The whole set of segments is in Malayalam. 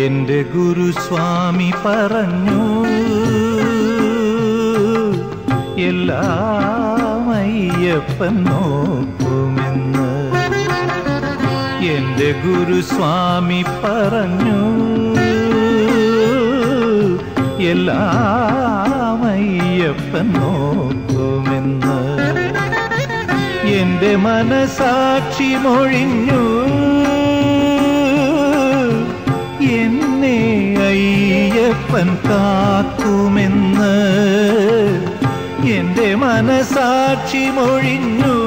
എന്റെ ഗുരുസ്വാമി പറഞ്ഞു എല്ലാം അയ്യപ്പൻ നോക്കുമെന്ന് എന്റെ ഗുരുസ്വാമി പറഞ്ഞു എല്ലാം അയ്യപ്പൻ നോക്കുമെന്ന് എന്റെ മനസാക്ഷി മൊഴിഞ്ഞു എന്നെ അയ്യപ്പൻ കാക്കുമെന്ന് എന്റെ മനസാക്ഷി മൊഴിഞ്ഞു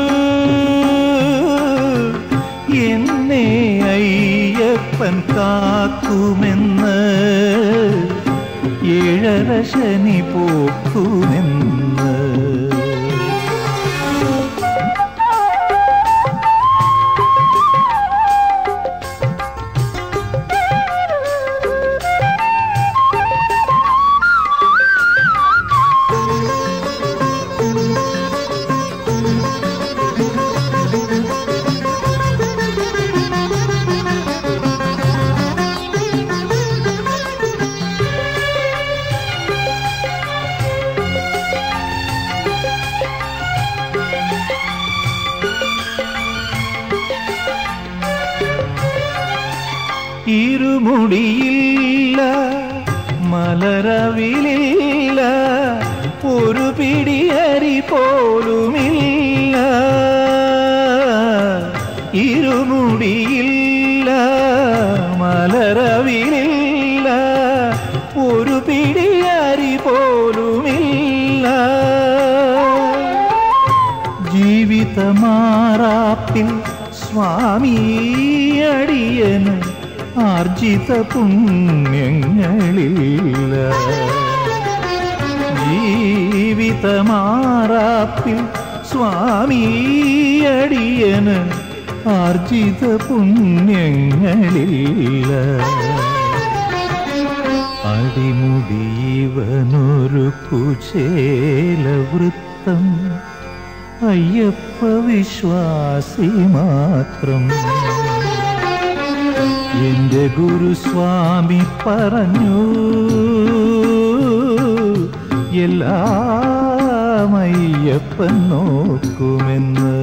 എന്നെ അയ്യപ്പൻ കാക്കുമെന്ന് ഏഴര ശനി പോക്കുമെന്ന് ഇരുമുടിയില്ല മലരവിലില്ല ഒരു പിടിയരി പോലുമില്ല ഇരുമുടിയില്ല മലരവിലില്ല ഒരു പിടിയരി പോലുമില്ല ജീവിതമാറാപ്പിൽ സ്വാമി അടിയന് ആർജിത പുണ്യങ്ങളില്ല ജീവിതമാറാപ്പിൽ സ്വാമി അടിയന് ആർജിത പുണ്യങ്ങളില്ല അടിമുടിയവനൊരു കുചേലവൃത്തം അയ്യപ്പ വിശ്വാസി മാത്രം എന്റെ ഗുരുസ്വാമി പറഞ്ഞു എല്ലാം അയ്യപ്പൻ നോക്കുമെന്ന്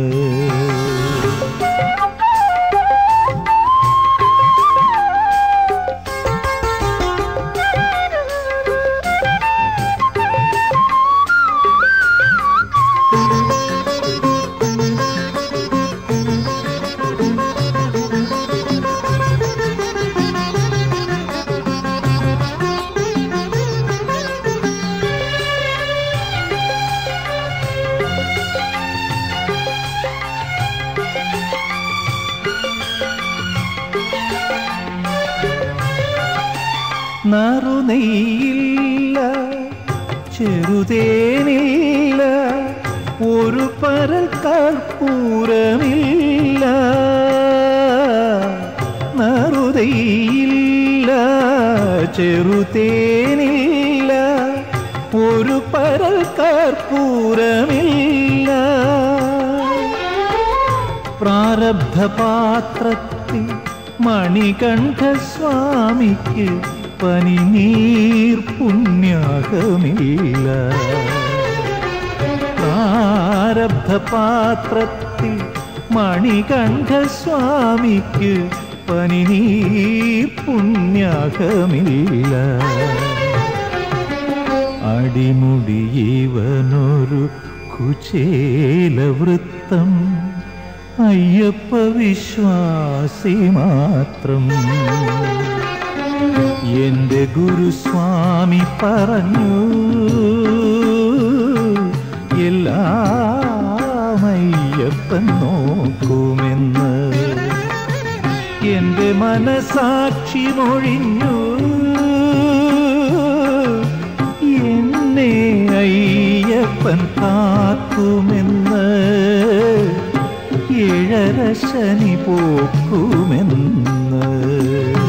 നറുനെയ്യില്ല ചെറുതേനില്ല ഒരു പരൽ കർപ്പൂരമില്ല നറുതയില്ല ചെറുതേനില്ല ഒരു പരൽ കർപ്പൂരമില്ല പ്രാരബ്ധ പാത്രത്തിൽ മണികണ്ഠസ്വാമിക്ക് പനിനീർ പുണ്യാകമില്ല പ്രാരബ്ധ പാത്രത്തിൽ മണികണ്ഠസ്വാമിക്ക് പനിനീർ പുണ്യാകമില്ല അടിമുടിയവനൊരു കുചേലവൃത്തം അയ്യപ്പ വിശ്വാസി മാത്രം എന്റെ ഗുരുസ്വാമി പറഞ്ഞു എല്ലാം അയ്യപ്പൻ നോക്കുമെന്ന് എന്റെ മനസാക്ഷി മൊഴിഞ്ഞു എന്നെ അയ്യപ്പൻ കാക്കുമെന്ന് ഏഴര ശനി പോക്കുമെന്ന്